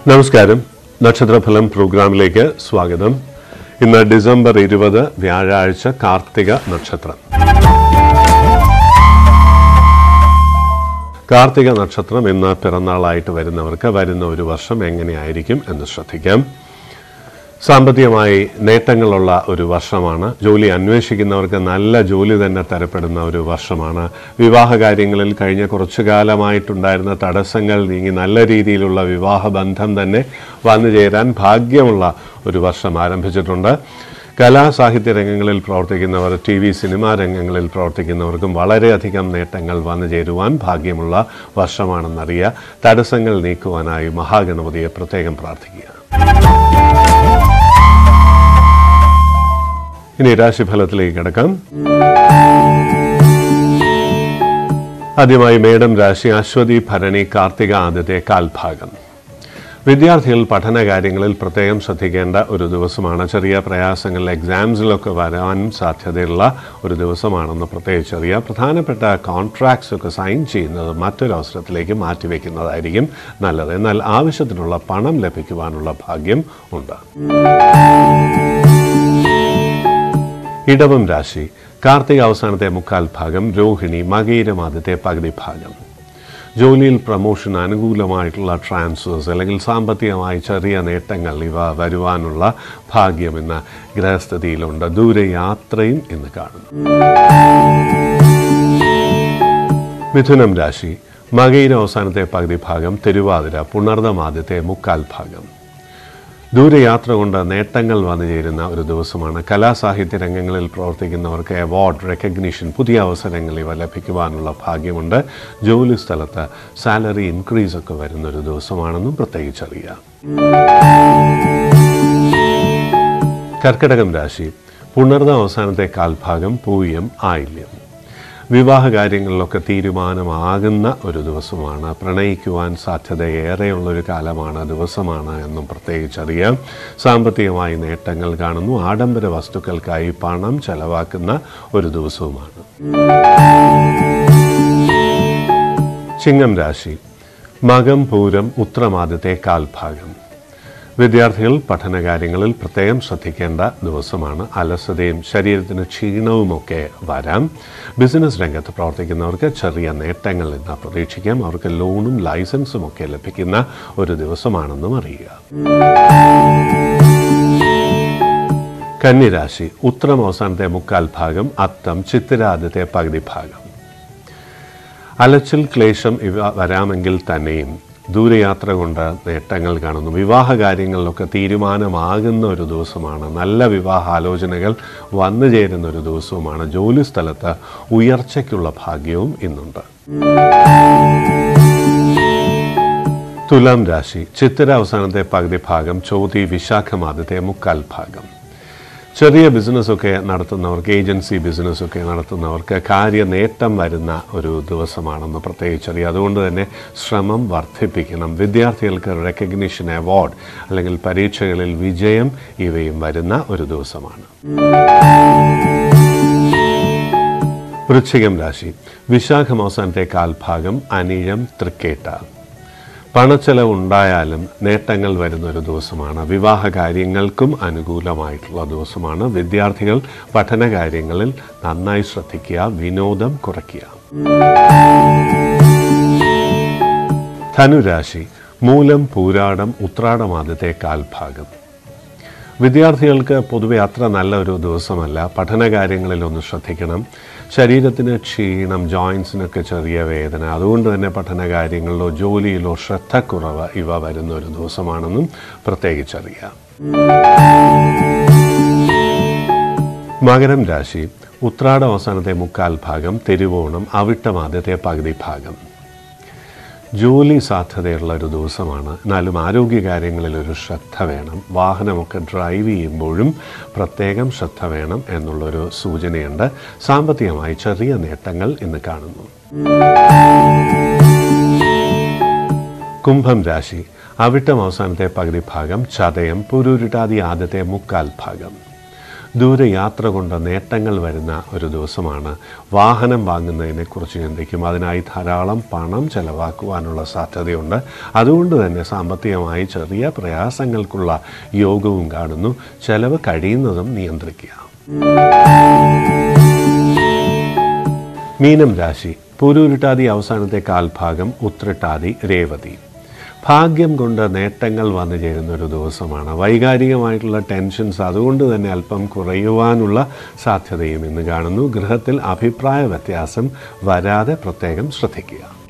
നമസ്കാരം നക്ഷത്രഫലം പ്രോഗ്രാമിലേക്ക് സ്വാഗതം ഇന്ന് ഡിസംബർ ഇരുപത് വ്യാഴാഴ്ച കാർത്തിക നക്ഷത്രം കാർത്തിക നക്ഷത്രം ഇന്ന് പിറന്നാളായിട്ട് വരുന്നവർക്ക് വരുന്ന ഒരു വർഷം എങ്ങനെയായിരിക്കും എന്ന് ശ്രദ്ധിക്കാം സാമ്പത്തികമായി നേട്ടങ്ങളുള്ള ഒരു വർഷമാണ് ജോലി അന്വേഷിക്കുന്നവർക്ക് നല്ല ജോലി തന്നെ തരപ്പെടുന്ന ഒരു വർഷമാണ് വിവാഹ കാര്യങ്ങളിൽ കഴിഞ്ഞ കുറച്ചു കാലമായിട്ടുണ്ടായിരുന്ന തടസ്സങ്ങൾ നീങ്ങി നല്ല രീതിയിലുള്ള വിവാഹ ബന്ധം തന്നെ വന്നു ചേരാൻ ഭാഗ്യമുള്ള ഒരു വർഷം ആരംഭിച്ചിട്ടുണ്ട് കലാ സാഹിത്യ രംഗങ്ങളിൽ പ്രവർത്തിക്കുന്നവർ ടി വി സിനിമാ രംഗങ്ങളിൽ പ്രവർത്തിക്കുന്നവർക്കും വളരെയധികം നേട്ടങ്ങൾ വന്നു ചേരുവാൻ ഭാഗ്യമുള്ള വർഷമാണെന്നറിയുക തടസ്സങ്ങൾ നീക്കുവാനായി മഹാഗണപതിയെ പ്രത്യേകം പ്രാർത്ഥിക്കുക ഇനി രാശിഫലത്തിലേക്ക് കിടക്കാം ആദ്യമായി മേടം രാശി അശ്വതി ഭരണി കാർത്തിക ആദ്യത്തെ കാൽഭാഗം വിദ്യാർത്ഥികൾ പഠന കാര്യങ്ങളിൽ പ്രത്യേകം ശ്രദ്ധിക്കേണ്ട ഒരു ദിവസമാണ് ചെറിയ പ്രയാസങ്ങൾ എക്സാംസിലൊക്കെ വരാൻ സാധ്യതയുള്ള ഒരു ദിവസമാണെന്ന് പ്രത്യേകിച്ചറിയുക പ്രധാനപ്പെട്ട കോൺട്രാക്ട്സ് ഒക്കെ സൈൻ ചെയ്യുന്നത് മറ്റൊരു അവസരത്തിലേക്ക് മാറ്റിവെക്കുന്നതായിരിക്കും നല്ലത് എന്നാൽ ആവശ്യത്തിനുള്ള പണം ലഭിക്കുവാനുള്ള ഭാഗ്യം ഉണ്ട് ഇടവം രാശി കാർത്തിക അവസാനത്തെ മുക്കാൽ ഭാഗം രോഹിണി മകീരം ആദ്യത്തെ പകുതി ഭാഗം ജോലിയിൽ പ്രമോഷൻ അനുകൂലമായിട്ടുള്ള ട്രാൻസ്ഫേഴ്സ് അല്ലെങ്കിൽ സാമ്പത്തികമായി ചെറിയ നേട്ടങ്ങൾ ഇവ വരുവാനുള്ള ഭാഗ്യം ഇന്ന് ഗ്രഹസ്ഥിതിയിലുണ്ട് ദൂരയാത്രയും ഇന്ന് കാണുന്നു മിഥുനം രാശി മകയിര അവസാനത്തെ പകുതി ഭാഗം തിരുവാതിര പുണർദം ആദ്യത്തെ മുക്കാൽ ഭാഗം ദൂരയാത്ര കൊണ്ട് നേട്ടങ്ങൾ വന്നു ചേരുന്ന ഒരു ദിവസമാണ് കലാസാഹിത്യ രംഗങ്ങളിൽ പ്രവർത്തിക്കുന്നവർക്ക് അവാർഡ് റെക്കഗ്നിഷൻ പുതിയ അവസരങ്ങൾ ഇവ ലഭിക്കുവാനുള്ള ഭാഗ്യമുണ്ട് ജോലി സ്ഥലത്ത് സാലറി ഇൻക്രീസ് ഒക്കെ വരുന്ന ഒരു ദിവസമാണെന്നും പ്രത്യേകിച്ചറിയാം കർക്കിടകം രാശി പുണർന്ന അവസാനത്തെ കാൽഭാഗം പൂയം ആയില്യം വിവാഹ കാര്യങ്ങളിലൊക്കെ തീരുമാനമാകുന്ന ഒരു ദിവസമാണ് പ്രണയിക്കുവാൻ സാധ്യതയേറെയുള്ള ഒരു കാലമാണ് ദിവസമാണ് എന്നും പ്രത്യേകിച്ചറിയാം സാമ്പത്തികമായി നേട്ടങ്ങൾ കാണുന്നു ആഡംബര വസ്തുക്കൾക്കായി പണം ചെലവാക്കുന്ന ഒരു ദിവസവുമാണ് ചിങ്ങം രാശി മകം പൂരം ഉത്രമാദ്യത്തെ കാൽഭാഗം വിദ്യാർത്ഥികൾ പഠനകാര്യങ്ങളിൽ പ്രത്യേകം ശ്രദ്ധിക്കേണ്ട ദിവസമാണ് അലസതയും ശരീരത്തിന് ക്ഷീണവുമൊക്കെ വരാം ബിസിനസ് രംഗത്ത് പ്രവർത്തിക്കുന്നവർക്ക് ചെറിയ നേട്ടങ്ങൾ ഇന്ന് പ്രതീക്ഷിക്കാം അവർക്ക് ലോണും ലൈസൻസും ഒക്കെ ലഭിക്കുന്ന ഒരു ദിവസമാണെന്നും അറിയുക കന്നിരാശി ഉത്തരം അവസാനത്തെ മുക്കാൽ ഭാഗം അത്തം ചിത്തിരാദ്യത്തെ പകുതി ഭാഗം അലച്ചിൽ ക്ലേശം ഇവ വരാമെങ്കിൽ തന്നെയും ദൂരയാത്ര കൊണ്ട് നേട്ടങ്ങൾ കാണുന്നു വിവാഹ കാര്യങ്ങളിലൊക്കെ തീരുമാനമാകുന്ന ഒരു ദിവസമാണ് നല്ല വിവാഹാലോചനകൾ വന്നു ചേരുന്ന ഒരു ദിവസവുമാണ് ജോലി സ്ഥലത്ത് ഉയർച്ചയ്ക്കുള്ള ഭാഗ്യവും ഇന്നുണ്ട് തുലാം രാശി ചിത്തിര അവസാനത്തെ പകുതി ഭാഗം ചോതി വിശാഖമാദ്യത്തെ മുക്കാൽ ഭാഗം ചെറിയ ബിസിനസ്സൊക്കെ നടത്തുന്നവർക്ക് ഏജൻസി ബിസിനസ്സൊക്കെ നടത്തുന്നവർക്ക് കാര്യ നേട്ടം വരുന്ന ഒരു ദിവസമാണെന്ന് പ്രത്യേകിച്ചറിയാം അതുകൊണ്ട് തന്നെ ശ്രമം വർദ്ധിപ്പിക്കണം വിദ്യാർത്ഥികൾക്ക് റെക്കഗ്നിഷൻ അവാർഡ് അല്ലെങ്കിൽ പരീക്ഷകളിൽ വിജയം ഇവയും വരുന്ന ഒരു ദിവസമാണ് വൃശ്ചികം രാശി വിശാഖം അവസാനത്തെ കാൽഭാഗം അനിഴം തൃക്കേട്ട പണച്ചെലവ് ഉണ്ടായാലും നേട്ടങ്ങൾ വരുന്ന ഒരു ദിവസമാണ് വിവാഹ കാര്യങ്ങൾക്കും അനുകൂലമായിട്ടുള്ള ദിവസമാണ് വിദ്യാർത്ഥികൾ പഠന കാര്യങ്ങളിൽ നന്നായി ശ്രദ്ധിക്കുക വിനോദം കുറയ്ക്കുക ധനുരാശി മൂലം പൂരാടം ഉത്രാടം ആദ്യത്തെ കാൽഭാഗം വിദ്യാർത്ഥികൾക്ക് പൊതുവെ അത്ര നല്ല ഒരു ദിവസമല്ല പഠനകാര്യങ്ങളിൽ ഒന്ന് ശ്രദ്ധിക്കണം ശരീരത്തിന് ക്ഷീണം ജോയിൻസിനൊക്കെ ചെറിയ വേദന അതുകൊണ്ട് തന്നെ പഠനകാര്യങ്ങളിലോ ജോലിയിലോ ശ്രദ്ധക്കുറവ് ഇവ വരുന്ന ഒരു ദിവസമാണെന്നും പ്രത്യേകിച്ചറിയാം മകരം രാശി ഉത്രാടം അവസാനത്തെ മുക്കാൽ ഭാഗം തിരുവോണം അവിട്ടം ആദ്യത്തെ പകുതി ഭാഗം ജോലി സാധ്യതയുള്ള ഒരു ദിവസമാണ് എന്നാലും ആരോഗ്യകാര്യങ്ങളിൽ ഒരു ശ്രദ്ധ വേണം വാഹനമൊക്കെ ഡ്രൈവ് ചെയ്യുമ്പോഴും പ്രത്യേകം ശ്രദ്ധ വേണം എന്നുള്ളൊരു സൂചനയുണ്ട് സാമ്പത്തികമായി ചെറിയ നേട്ടങ്ങൾ ഇന്ന് കാണുന്നു കുംഭം രാശി അവിട്ടം അവസാനത്തെ പകുതി ഭാഗം ചതയം പുരൂരിട്ടാതി ആദ്യത്തെ മുക്കാൽ ഭാഗം ദൂരയാത്ര കൊണ്ട് നേട്ടങ്ങൾ വരുന്ന ഒരു ദിവസമാണ് വാഹനം വാങ്ങുന്നതിനെക്കുറിച്ച് ചിന്തിക്കും അതിനായി ധാരാളം പണം ചെലവാക്കുവാനുള്ള സാധ്യതയുണ്ട് അതുകൊണ്ട് തന്നെ സാമ്പത്തികമായി ചെറിയ പ്രയാസങ്ങൾക്കുള്ള യോഗവും കാണുന്നു ചെലവ് കഴിയുന്നതും നിയന്ത്രിക്കുക മീനം രാശി പൂരൂരുട്ടാതി അവസാനത്തെ കാൽഭാഗം ഉത്രട്ടാതി രേവതി ഭാഗ്യം കൊണ്ട് നേട്ടങ്ങൾ വന്നു ചേരുന്ന ഒരു ദിവസമാണ് വൈകാരികമായിട്ടുള്ള ടെൻഷൻസ് അതുകൊണ്ട് തന്നെ അല്പം കുറയുവാനുള്ള സാധ്യതയും ഇന്ന് കാണുന്നു ഗൃഹത്തിൽ അഭിപ്രായ വ്യത്യാസം വരാതെ പ്രത്യേകം ശ്രദ്ധിക്കുക